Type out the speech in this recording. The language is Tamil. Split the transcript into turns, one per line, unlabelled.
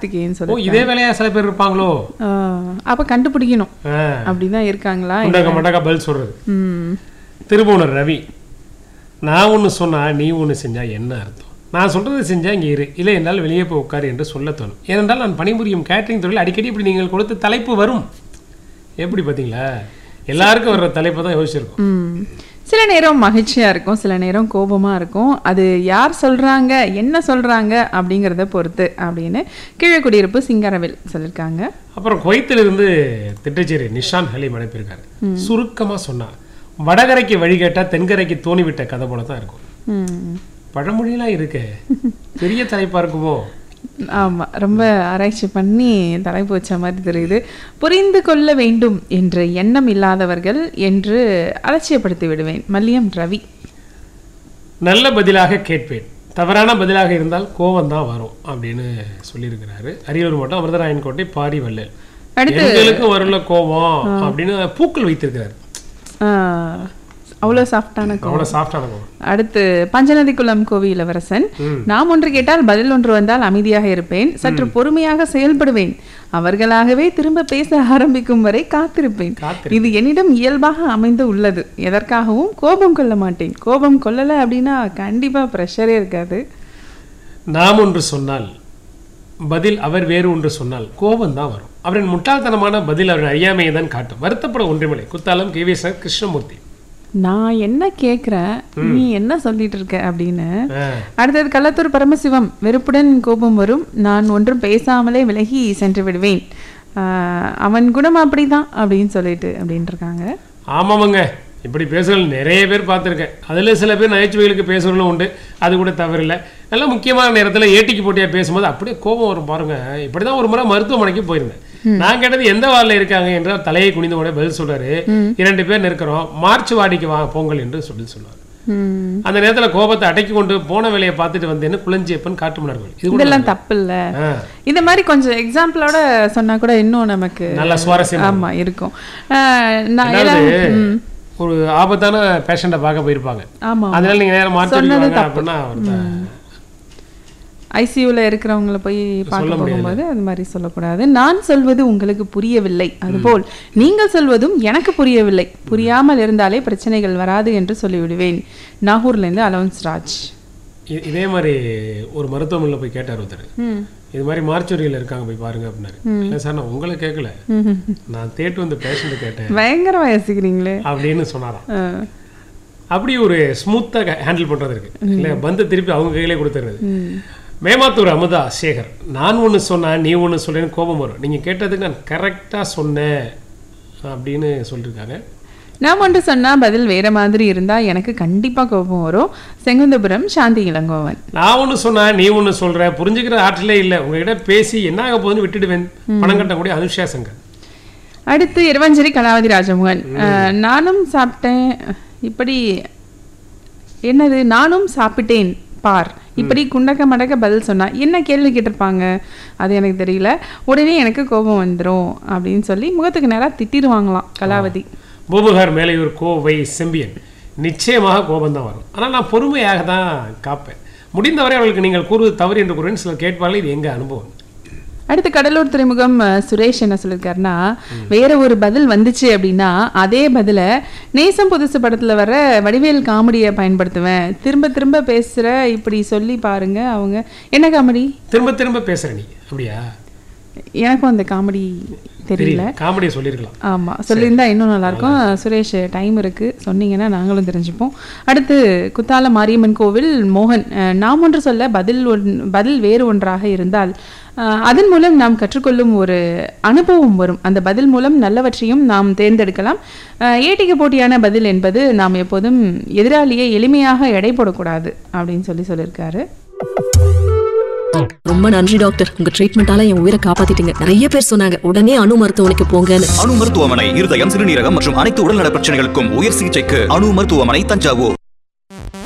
கார்த்திகேயன்
ஓ
சொல்லி
இதே வேலையா சில பேர் இருப்பாங்களோ
அப்ப கண்டுபிடிக்கணும்
ஆ,
அப்படிதான் இருக்காங்களா
குண்டக்க மண்டக்கா பதில் சொல்றது
ம்
திருபுவனர் ரவி நான் ஒன்று சொன்னா நீ ஒன்று செஞ்சா என்ன அர்த்தம் நான் சொல்றது செஞ்சா இங்கே இரு இல்லை என்றால் வெளியே போய் உட்காரு என்று சொல்ல தோணும் ஏனென்றால் நான் பணிபுரியும் கேட்டரிங் தொழில் அடிக்கடி இப்படி நீங்கள் கொடுத்த தலைப்பு வரும் எப்படி பார்த்தீங்களா எல்லாருக்கும் வர்ற தலைப்பை தான் யோசிச்சிருக்கோம்
ம். சில நேரம் மகிழ்ச்சியா இருக்கும் சில நேரம் கோபமா இருக்கும் அது யார் சொல்றாங்க என்ன சொல்றாங்க அப்படிங்கிறத பொறுத்து அப்படின்னு கீழக்குடியிருப்பு சிங்காரவேல் சொல்லியிருக்காங்க
அப்புறம் குவைத்திலிருந்து திட்டச்சேரி நிஷான் ஹலீம் அனுப்பியிருக்காரு சுருக்கமா சொன்னா வடகரைக்கு வழி கேட்டா தென்கரைக்கு தோணி விட்ட கதை போல தான் இருக்கும்
ம்.
பழமொழியெல்லாம் இருக்கே பெரிய தலைப்பா இருக்குமோ
ஆமா ரொம்ப ஆராய்ச்சி பண்ணி தலைப்பு வச்ச மாதிரி தெரியுது புரிந்து கொள்ள வேண்டும் என்ற எண்ணம் இல்லாதவர்கள் என்று அலட்சியப்படுத்தி விடுவேன் மல்லியம் ரவி
நல்ல பதிலாக கேட்பேன் தவறான பதிலாக இருந்தால் கோவம் தான் வரும் அப்படின்னு சொல்லியிருக்கிறாரு அரியலூர் மாவட்டம் அமிர்தராயன் கோட்டை பாரி வள்ளல்
அடுத்து
எங்களுக்கும் வரல கோவம் அப்படின்னு பூக்கள் வைத்திருக்கிறாரு
ஆஹ், அவ்வளோ சாஃப்டான
அவ்வளோ சாஃப்டான கோவம்
அடுத்து பஞ்சநதிக்குளம் கோவி இளவரசன்
ம்.
நாம் ஒன்று கேட்டால் பதில் ஒன்று வந்தால் அமைதியாக இருப்பேன் சற்று பொறுமையாக செயல்படுவேன் அவர்களாகவே திரும்ப பேச ஆரம்பிக்கும் வரை காத்திருப்பேன்
காத்திரு
இது என்னிடம் இயல்பாக அமைந்து உள்ளது எதற்காகவும் கோபம் கொள்ள மாட்டேன் கோபம் கொள்ளலை அப்படின்னா கண்டிப்பா ப்ரெஷரே இருக்காது
நாம் ஒன்று சொன்னால் பதில் அவர் வேறு ஒன்று சொன்னால் கோபம் தான் வரும் அவரின் முட்டாள்தனமான பதில் அவரின் அறியாமையை தான் காட்டும் வருத்தப்பட ஒன்றுமில்லை குத்தாலம் கேவிஎஸ் கிருஷ்ணமூர்த்தி
நான் என்ன கேட்குறேன் நீ என்ன சொல்லிட்டு இருக்க அப்படின்னு
ஆ,
அடுத்தது கள்ளத்தூர் பரமசிவம் வெறுப்புடன் கோபம் வரும் நான் ஒன்றும் பேசாமலே விலகி சென்று விடுவேன் ஆஹ் அவன் குணம் அப்படிதான் அப்படின்னு சொல்லிட்டு அப்படின்னு இருக்காங்க
ஆமாமங்க இப்படி பேசுகள் நிறைய பேர் பார்த்துருக்கேன் அதில் சில பேர் நகைச்சுவைகளுக்கு பேசுறவங்களும் உண்டு அது கூட தவறில்லை நல்ல முக்கியமான நேரத்தில் ஏட்டிக்கு போட்டியாக பேசும்போது அப்படியே கோபம் வரும் பாருங்க இப்படி தான் ஒரு முறை மருத்துவமனைக்கு போயிருந்தேன் நான் கேட்டது எந்த வார்டில் இருக்காங்க என்றால் தலையை குனிந்த உடனே பதில் சொல்றாரு இரண்டு பேர் நிற்கிறோம் மார்ச் வாடிக்கு வா பொங்கல் என்று சொல்லி சொன்னார்
ம்.
அந்த நேரத்தில் கோபத்தை அடக்கி கொண்டு போன வேலையை பார்த்துட்டு வந்தேன்னு குளஞ்சியப்பன் காட்டுமணர்கள் இது கூட
இதெல்லாம் தப்பு இல்ல
ஆ,
இந்த மாதிரி கொஞ்சம் எக்ஸாம்பிளோட சொன்னா கூட இன்னும் நமக்கு
நல்ல சுவாரஸ்யம்
ஆமா இருக்கும் ஆஹ் நான்
அதாவது
எல்லாம் ம்.
ஒரு ஆபத்தான பேஷண்ட்டை பார்க்க போயிருப்பாங்க
ஆமா
அதனால நீங்க நேரம் மாற்றி அப்படின்னா ஒருத்தன்
ஐசியூல இருக்கிறவங்கள போய் பார்க்க போகும்போது அது மாதிரி சொல்லக்கூடாது நான் சொல்வது உங்களுக்கு புரியவில்லை அதுபோல் நீங்கள் சொல்வதும் எனக்கு புரியவில்லை புரியாமல் இருந்தாலே பிரச்சனைகள் வராது என்று சொல்லிவிடுவேன் நாகூர்ல இருந்து அலவன்ஸ் ராஜ்
இ- இதே மாதிரி ஒரு மருத்துவமனையில் போய் கேட்டார் ஒருத்தர்
ம்.
இது மாதிரி மார்ச்சுரியில் இருக்காங்க போய் பாருங்க அப்படின்னாரு இல்லை சார் நான் உங்களை கேட்கல
ம்ஹும்.
நான் தேட்டு வந்து பேஷண்ட்டை கேட்டேன்
பயங்கரமா யோசிக்கிறீங்களே
அப்படின்னு சொன்னாராம்
ஆ.
அப்படி ஒரு ஸ்மூத்தாக ஹேண்டில் பண்றது இருக்கு இல்லை பந்து திருப்பி அவங்க கையிலே கொடுத்துருது
ம்.
மேமாத்தூர் அமுதா சேகர் நான் ஒன்று சொன்னேன் நீ ஒன்று சொல்றேன்னு கோபம் வரும் நீங்கள் கேட்டதுக்கு நான் கரெக்டாக சொன்னேன் அப்படின்னு சொல்லியிருக்காங்க
நான் ஒன்று சொன்னா பதில் வேற மாதிரி இருந்தா எனக்கு கண்டிப்பா கோபம் வரும் செங்குந்தபுரம் சாந்தி இளங்கோவன்
நான் ஒன்று சொன்னேன் நீ ஒன்று சொல்ற புரிஞ்சுக்கிற ஆற்றலே இல்லை உங்ககிட்ட பேசி என்ன ஆக போகுதுன்னு விட்டுடுவேன் பணம் கட்டக்கூடிய அனுஷா சங்கர்
அடுத்து இரவஞ்சேரி கலாவதி ராஜமோகன் அஹ், நானும் சாப்பிட்டேன் இப்படி என்னது நானும் சாப்பிட்டேன் பார் இப்படி குண்டக்க மடக்க பதில் சொன்னா என்ன கேள்வி கேட்டிருப்பாங்க அது எனக்கு தெரியல உடனே எனக்கு கோபம் வந்துடும் அப்படின்னு சொல்லி முகத்துக்கு நேரா திட்டிடுவாங்களாம் கலாவதி
பூபுகார் மேலையூர் கோவை செம்பியன் நிச்சயமாக கோபம் தான் வரும் ஆனால் நான் பொறுமையாக தான் காப்பேன் முடிந்தவரை அவர்களுக்கு நீங்கள் கூறுவது தவறு என்று கூறுவேன் சிலர் கேட்பார்கள் இது எங்க அனுபவம்
அடுத்து கடலூர் துறைமுகம் அஹ், சுரேஷ் என்ன சொல்லியிருக்காருன்னா வேற ஒரு பதில் வந்துச்சு அப்படின்னா அதே பதில நேசம் புதுசு படத்துல வர வடிவேல் காமெடியை பயன்படுத்துவேன் திரும்ப திரும்ப பேசுற இப்படி சொல்லி பாருங்க அவங்க என்ன காமெடி
திரும்ப திரும்ப பேசுற நீ அப்படியா
எனக்கும் அந்த காமெடி தெரியல
தெரியல காமெடியை சொல்லியிருக்கலாம்
ஆமா சொல்லியிருந்தா இன்னும் நல்லா இருக்கும் சுரேஷ் டைம் இருக்கு சொன்னீங்கன்னா நாங்களும் தெரிஞ்சுப்போம் அடுத்து குத்தால மாரியம்மன் கோவில் மோகன் அஹ், நாம் ஒன்று சொல்ல பதில் ஒன் பதில் வேறு ஒன்றாக இருந்தால் அஹ், அதன் மூலம் நாம் கற்றுக்கொள்ளும் ஒரு அனுபவம் வரும் அந்த பதில் மூலம் நல்லவற்றையும் நாம் தேர்ந்தெடுக்கலாம் அஹ், ஏட்டிக்கு போட்டியான பதில் என்பது நாம் எப்போதும் எதிராளியை எளிமையாக எடை போடக்கூடாது அப்படின்னு சொல்லி சொல்லியிருக்காரு
ரொம்ப நன்றி டாக்டர் உங்க ட்ரீட்மெண்டால என் உயிரை காப்பாத்திட்டீங்க நிறைய பேர் சொன்னாங்க உடனே அணு மருத்துவமனைக்கு போங்கன்னு
அணு மருத்துவமனை இருதயம் சிறுநீரகம் மற்றும் அனைத்து உடல்நல பிரச்சனைகளுக்கும் உயர் சிகிச்சைக்கு அணு மருத்துவமனை தஞ்சாவூர்